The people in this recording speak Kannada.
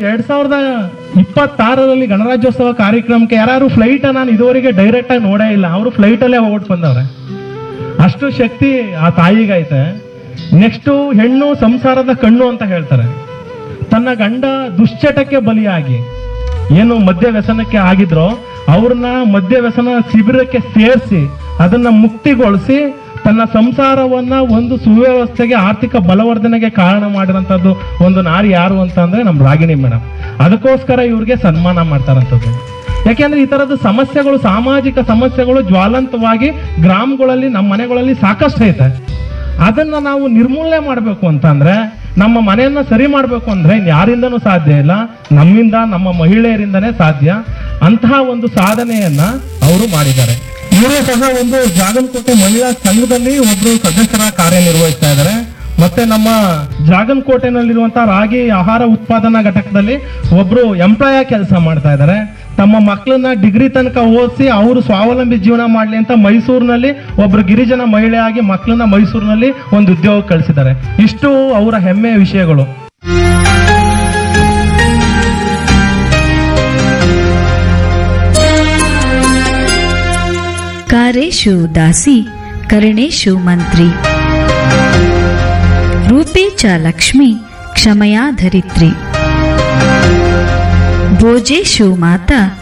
ಎರಡ್ ಸಾವಿರದ ಇಪ್ಪತ್ತಾರರಲ್ಲಿ ಗಣರಾಜ್ಯೋತ್ಸವ ಕಾರ್ಯಕ್ರಮಕ್ಕೆ ಯಾರು ಫ್ಲೈಟ್ ನಾನು ಇದುವರೆಗೆ ಡೈರೆಕ್ಟ್ ಆಗಿ ನೋಡೇ ಇಲ್ಲ ಅವರು ಫ್ಲೈಟ್ ಅಲ್ಲೇ ಹೋಗ್ಬಿಟ್ಟು ಬಂದವ್ರೆ ಅಷ್ಟು ಶಕ್ತಿ ಆ ತಾಯಿಗೈತೆ ನೆಕ್ಸ್ಟ್ ಹೆಣ್ಣು ಸಂಸಾರದ ಕಣ್ಣು ಅಂತ ಹೇಳ್ತಾರೆ ತನ್ನ ಗಂಡ ದುಶ್ಚಟಕ್ಕೆ ಬಲಿಯಾಗಿ ಏನು ಮದ್ಯ ವ್ಯಸನಕ್ಕೆ ಆಗಿದ್ರೋ ಅವ್ರನ್ನ ಮದ್ಯ ವ್ಯಸನ ಶಿಬಿರಕ್ಕೆ ಸೇರಿಸಿ ಅದನ್ನ ಮುಕ್ತಿಗೊಳಿಸಿ ತನ್ನ ಸಂಸಾರವನ್ನ ಒಂದು ಸುವ್ಯವಸ್ಥೆಗೆ ಆರ್ಥಿಕ ಬಲವರ್ಧನೆಗೆ ಕಾರಣ ಮಾಡಿರೋಂಥದ್ದು ಒಂದು ನಾರಿ ಯಾರು ಅಂತ ಅಂದ್ರೆ ನಮ್ಮ ರಾಗಿಣಿ ಮೇಡಮ್ ಅದಕ್ಕೋಸ್ಕರ ಇವ್ರಿಗೆ ಸನ್ಮಾನ ಮಾಡ್ತಾರಂಥದ್ದು ಯಾಕೆಂದ್ರೆ ಈ ತರದ ಸಮಸ್ಯೆಗಳು ಸಾಮಾಜಿಕ ಸಮಸ್ಯೆಗಳು ಜ್ವಾಲಂತವಾಗಿ ಗ್ರಾಮಗಳಲ್ಲಿ ನಮ್ಮ ಮನೆಗಳಲ್ಲಿ ಸಾಕಷ್ಟು ಐತೆ ಅದನ್ನ ನಾವು ನಿರ್ಮೂಲನೆ ಮಾಡಬೇಕು ಅಂತಂದ್ರೆ ನಮ್ಮ ಮನೆಯನ್ನ ಸರಿ ಮಾಡಬೇಕು ಅಂದ್ರೆ ಯಾರಿಂದನೂ ಸಾಧ್ಯ ಇಲ್ಲ ನಮ್ಮಿಂದ ನಮ್ಮ ಮಹಿಳೆಯರಿಂದನೇ ಸಾಧ್ಯ ಅಂತಹ ಒಂದು ಸಾಧನೆಯನ್ನ ಅವರು ಮಾಡಿದ್ದಾರೆ ಇವರು ಸಹ ಒಂದು ಜಾಗನಕೋಟೆ ಮಹಿಳಾ ಸಂಘದಲ್ಲಿ ಒಬ್ರು ಸದಸ್ಯರ ಕಾರ್ಯನಿರ್ವಹಿಸ್ತಾ ಇದ್ದಾರೆ ಮತ್ತೆ ನಮ್ಮ ಜಾಗನಕೋಟೆನಲ್ಲಿರುವಂತಹ ರಾಗಿ ಆಹಾರ ಉತ್ಪಾದನಾ ಘಟಕದಲ್ಲಿ ಒಬ್ರು ಎಂಪ್ಲಾಯ ಕೆಲಸ ಮಾಡ್ತಾ ಇದ್ದಾರೆ ತಮ್ಮ ಮಕ್ಕಳನ್ನ ಡಿಗ್ರಿ ತನಕ ಓದಿಸಿ ಅವರು ಸ್ವಾವಲಂಬಿ ಜೀವನ ಮಾಡ್ಲಿ ಅಂತ ಮೈಸೂರಿನಲ್ಲಿ ಒಬ್ರು ಗಿರಿಜನ ಮಹಿಳೆಯಾಗಿ ಮಕ್ಕಳನ್ನ ಮೈಸೂರಿನಲ್ಲಿ ಒಂದು ಉದ್ಯೋಗ ಕಳಿಸಿದ್ದಾರೆ ಇಷ್ಟು ಅವರ ಹೆಮ್ಮೆಯ ವಿಷಯಗಳು कारेषु दासी करणेषु मन्त्री रूपे च लक्ष्मी क्षमया धरित्री भोजेषु माता